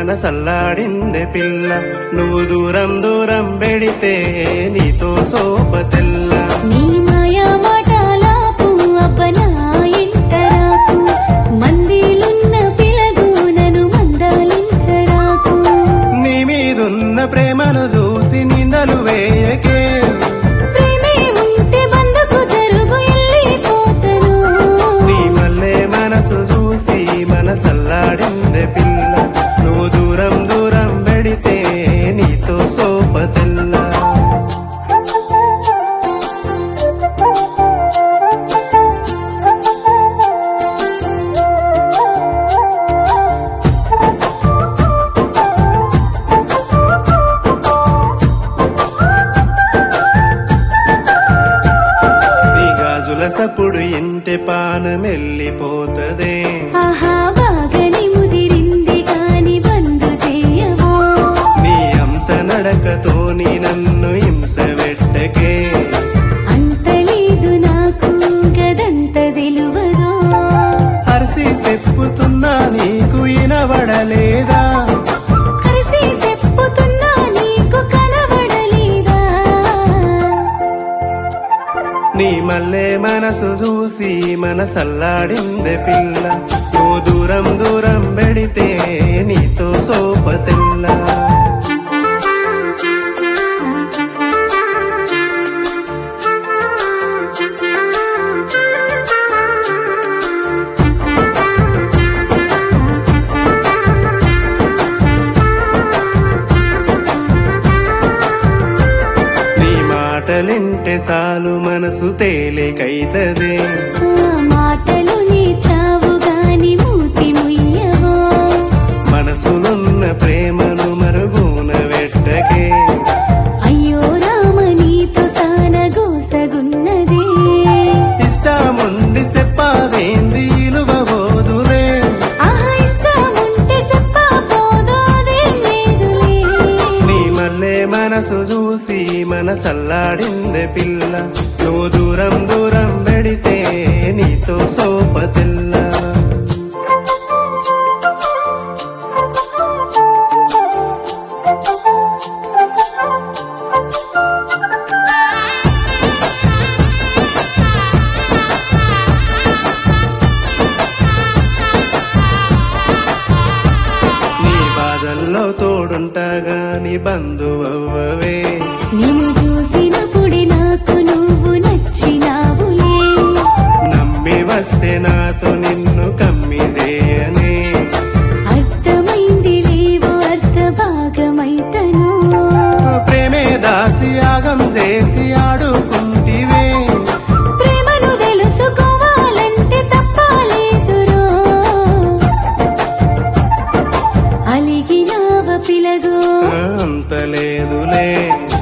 మనసల్లాడిందే పిల్ల నువ్వు దూరం దూరం పెడితే నీతో సోపతిల్ల నీ మాయా మాటలాపు అబ్బనా ఇంటరాకు మందిలున్న పిలగు నన్ను మందలించరాకు నీ మీదున్న ప్రేమను చూసి నిందలు వేయకే ప్రేమే ఉంటే బంధుకు జరుగు వెళ్ళిపోతను నీ మల్లె మనసు చూసి మనసల్లాడిందే పిల్ల నువ్వు దూరం దూరం పెడితే నీతో సోపతిల్ల నీ గాజుల సప్పుడు ఇంటి పానమెల్లిపోతదే ఆహా బాగని ముదిరింది కాని బంధు చేయవో నీ అంశ నడకతోని నన్ను హింస పెట్టకే అంత లేదు నాకు గదంత తెలువదో హరిసి చెప్పుతున్నా నీకు ఇనబడలేదా కలిసి చెప్పుతున్నా నీకు కనబడలేదా నీ మల్లె మనసు చూసి మనసల్లాడిందే పిల్ల నువ్వు దూరం దూరం పెడితే నీతో సోపతిల్లా నీ మాటలింటే సాలు మనసు తేలికైతదే ఆ మాటలు నీ చావు గాని మూతి ముయ్యవో మనసులున్న ప్రేమను మరుగున పెట్టకే అయ్యో రామ నీతో సాన గోసగున్నది ఇష్టముండి చెప్పావేంది ఇలువబోదులే ఆహా ఇష్టముంటే చెప్పా పోదాదేం లేదులే నీ మల్లె మనసు చూసి మనసల్లాడిందే పిల్ల నువ్వు దూరం దూరం పెడితే నీతో సోపతిల్లా నీ బాధల్లో తోడుంటా గాని బంధువవ్వవే నిన్ను చూసినప్పుడే నాకు నువ్వు నచ్చినావులే నమ్మి వస్తే నాతో నిన్ను కమ్మి చేయనే అర్థమైంది లేవో అర్థ భాగమైతను ప్రేమే దాసి యాగం చేసి ఆడుకుంటివే ప్రేమను తెలుసుకోవాలంటే తప్పలేదురో అలిగినావ పిలగో అంత లేదులే